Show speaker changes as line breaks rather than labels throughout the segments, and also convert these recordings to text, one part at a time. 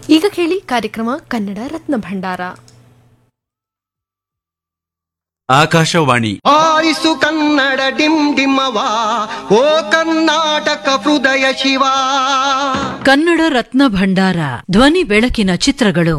ಈಗ ಕೇಳಿ ಕಾರ್ಯಕ್ರಮ ಕನ್ನಡ ರತ್ನ ಭಂಡಾರ
ಆಕಾಶವಾಣಿ
ಆರಿಸು ಕನ್ನಡ ಡಿಮ್ ಡಿಮ್ಮವ ಓ ಕರ್ನಾಟಕ ಹೃದಯ ಶಿವ
ಕನ್ನಡ ರತ್ನ ಭಂಡಾರ ಧ್ವನಿ ಬೆಳಕಿನ ಚಿತ್ರಗಳು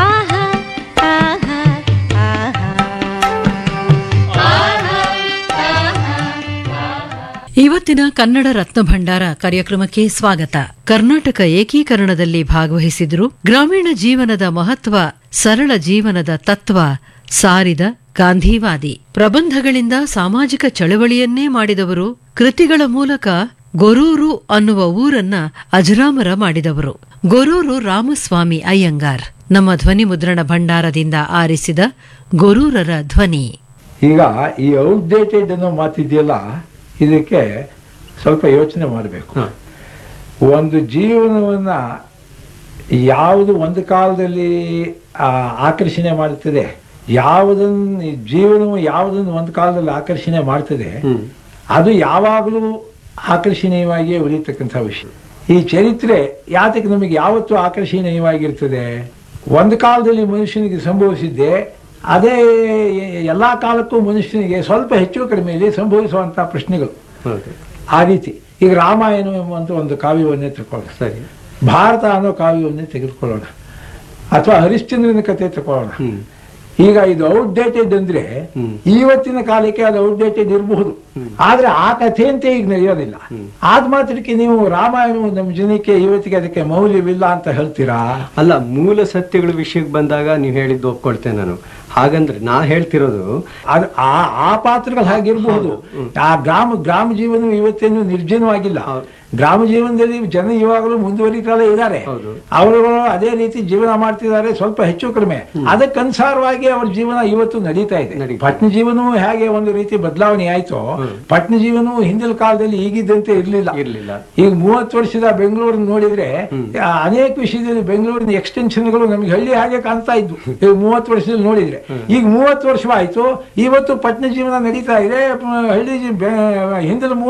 ಇವತ್ತಿನ ಕನ್ನಡ ರತ್ನ ಭಂಡಾರ ಕಾರ್ಯಕ್ರಮಕ್ಕೆ ಸ್ವಾಗತ ಕರ್ನಾಟಕ ಏಕೀಕರಣದಲ್ಲಿ ಭಾಗವಹಿಸಿದ್ರು ಗ್ರಾಮೀಣ ಜೀವನದ ಮಹತ್ವ ಸರಳ ಜೀವನದ ತತ್ವ ಸಾರಿದ ಗಾಂಧಿವಾದಿ ಪ್ರಬಂಧಗಳಿಂದ ಸಾಮಾಜಿಕ ಚಳವಳಿಯನ್ನೇ ಮಾಡಿದವರು ಕೃತಿಗಳ ಮೂಲಕ ಗೊರೂರು ಅನ್ನುವ ಊರನ್ನ ಅಜರಾಮರ ಮಾಡಿದವರು ಗೊರೂರು ರಾಮಸ್ವಾಮಿ ಅಯ್ಯಂಗಾರ್ ನಮ್ಮ ಧ್ವನಿ ಮುದ್ರಣ ಭಂಡಾರದಿಂದ ಆರಿಸಿದ ಗೊರೂರರ ಧ್ವನಿ
ಈಗ ಈ ಔಟ್ಡೇಟೆಡ್ ಅನ್ನೋ ಮಾತಿದೆಯಲ್ಲ ಇದಕ್ಕೆ ಸ್ವಲ್ಪ ಯೋಚನೆ ಮಾಡಬೇಕು ಒಂದು ಜೀವನವನ್ನ ಯಾವುದು ಒಂದು ಕಾಲದಲ್ಲಿ ಆ, ಆಕರ್ಷಣೆ ಮಾಡುತ್ತದೆ ಯಾವುದನ್ನು ಈ ಜೀವನವು ಯಾವುದನ್ನು ಒಂದು ಕಾಲದಲ್ಲಿ ಆಕರ್ಷಣೆ ಮಾಡ್ತದೆ ಅದು ಯಾವಾಗಲೂ ಆಕರ್ಷಣೀಯವಾಗಿಯೇ ಉಳಿತಕ್ಕಂಥ ವಿಷಯ ಈ ಚರಿತ್ರೆ ಯಾತಕ್ಕೆ ನಮಗೆ ಯಾವತ್ತೂ ಆಕರ್ಷಣೀಯವಾಗಿರ್ತದೆ ಒಂದು ಕಾಲದಲ್ಲಿ ಮನುಷ್ಯನಿಗೆ ಸಂಭವಿಸಿದ್ದೆ ಅದೇ ಎಲ್ಲಾ ಕಾಲಕ್ಕೂ ಮನುಷ್ಯನಿಗೆ ಸ್ವಲ್ಪ ಹೆಚ್ಚು ಕಡಿಮೆಯಲ್ಲಿ ಸಂಭವಿಸುವಂತಹ ಪ್ರಶ್ನೆಗಳು ಆ ರೀತಿ ಈಗ ರಾಮಾಯಣ ಎಂಬಂತ ಒಂದು ಕಾವ್ಯವನ್ನೇ ತಗೊಳ್ಳೋಣ
ಸರಿ
ಭಾರತ ಅನ್ನೋ ಕಾವ್ಯವನ್ನೇ ತೆಗೆದುಕೊಳ್ಳೋಣ ಅಥವಾ ಹರಿಶ್ಚಂದ್ರನ ಕಥೆ ತಗೊಳ್ಳೋಣ ಈಗ ಇದು ಔಟ್ಡೇಟೆಡ್ ಅಂದ್ರೆ ಇವತ್ತಿನ ಕಾಲಕ್ಕೆ ಅದು ಔಟ್ಡೇಟೆಡ್ ಇರಬಹುದು ಆದ್ರೆ ಆ ಕಥೆಯಂತೆ ಈಗ ನಡೆಯೋದಿಲ್ಲ ಆದ್ ಮಾತ್ರಕ್ಕೆ ನೀವು ರಾಮಾಯಣ ನಮ್ಮ ಜನಕ್ಕೆ ಇವತ್ತಿಗೆ ಅದಕ್ಕೆ ಮೌಲ್ಯವಿಲ್ಲ ಅಂತ ಹೇಳ್ತೀರಾ
ಅಲ್ಲ ಮೂಲ ಸತ್ಯಗಳ ವಿಷಯಕ್ಕೆ ಬಂದಾಗ ನೀವು ಹೇಳಿದ್ದು ಒಪ್ಕೊಳ್ತೇನೆ ನಾನು ಹಾಗಂದ್ರೆ ನಾ ಹೇಳ್ತಿರೋದು
ಅದು ಆ ಆ ಪಾತ್ರಗಳು ಹಾಗಿರ್ಬಹುದು ಆ ಗ್ರಾಮ ಗ್ರಾಮ ಜೀವನ ಇವತ್ತೇನು ನಿರ್ಜನವಾಗಿಲ್ಲ ಗ್ರಾಮ ಜೀವನದಲ್ಲಿ ಜನ ಇವಾಗಲೂ ಮುಂದುವರಿತಾನೆ ಇದ್ದಾರೆ
ಹೌದು.
ಅವರುಗಳು ಅದೇ ರೀತಿ ಜೀವನ ಮಾಡ್ತಿದ್ದಾರೆ ಸ್ವಲ್ಪ ಹೆಚ್ಚು ಕಡಿಮೆ ಅದಕ್ಕನುಸಾರವಾಗಿ ಅವ್ರ ಜೀವನ ಇವತ್ತು ನಡೀತಾ ಇದೆ
ನಡೀತಾ ಇದೆ.
ಪಟ್ನ ಜೀವನವು ಹೇಗೆ ಒಂದು ರೀತಿ ಬದಲಾವಣೆ ಆಯ್ತು ಪಟ್ನ ಜೀವನವು ಹಿಂದಿನ ಕಾಲದಲ್ಲಿ ಈಗಿದ್ದಂತೆ ಇರ್ಲಿಲ್ಲ
ಇರ್ಲಿಲ್ಲ
ಈಗ ಮೂವತ್ತು ವರ್ಷದ ಬೆಂಗಳೂರು ನೋಡಿದ್ರೆ ಆ, ಅನೇಕ ವಿಷಯದಲ್ಲಿ ಬೆಂಗಳೂರಿನ ಎಕ್ಸ್ಟೆನ್ಷನ್ಗಳು ನಮಗೆ ಹಳ್ಳಿ ಹಾಗೆ ಕಾಣ್ತಾ ಇದ್ವು ಈಗ ಮೂವತ್ತು ವರ್ಷದಲ್ಲಿ ನೋಡಿದ್ರೆ ಈಗ ಮೂವತ್ತು ವರ್ಷವಾಯ್ತು ಇವತ್ತು ಪಟ್ನ ಜೀವನ ನಡೀತಾ ಇದೆ ಪ- ಹಳ್ಳಿ ಜೀ- ಬೆ- ಹಿಂದಿನ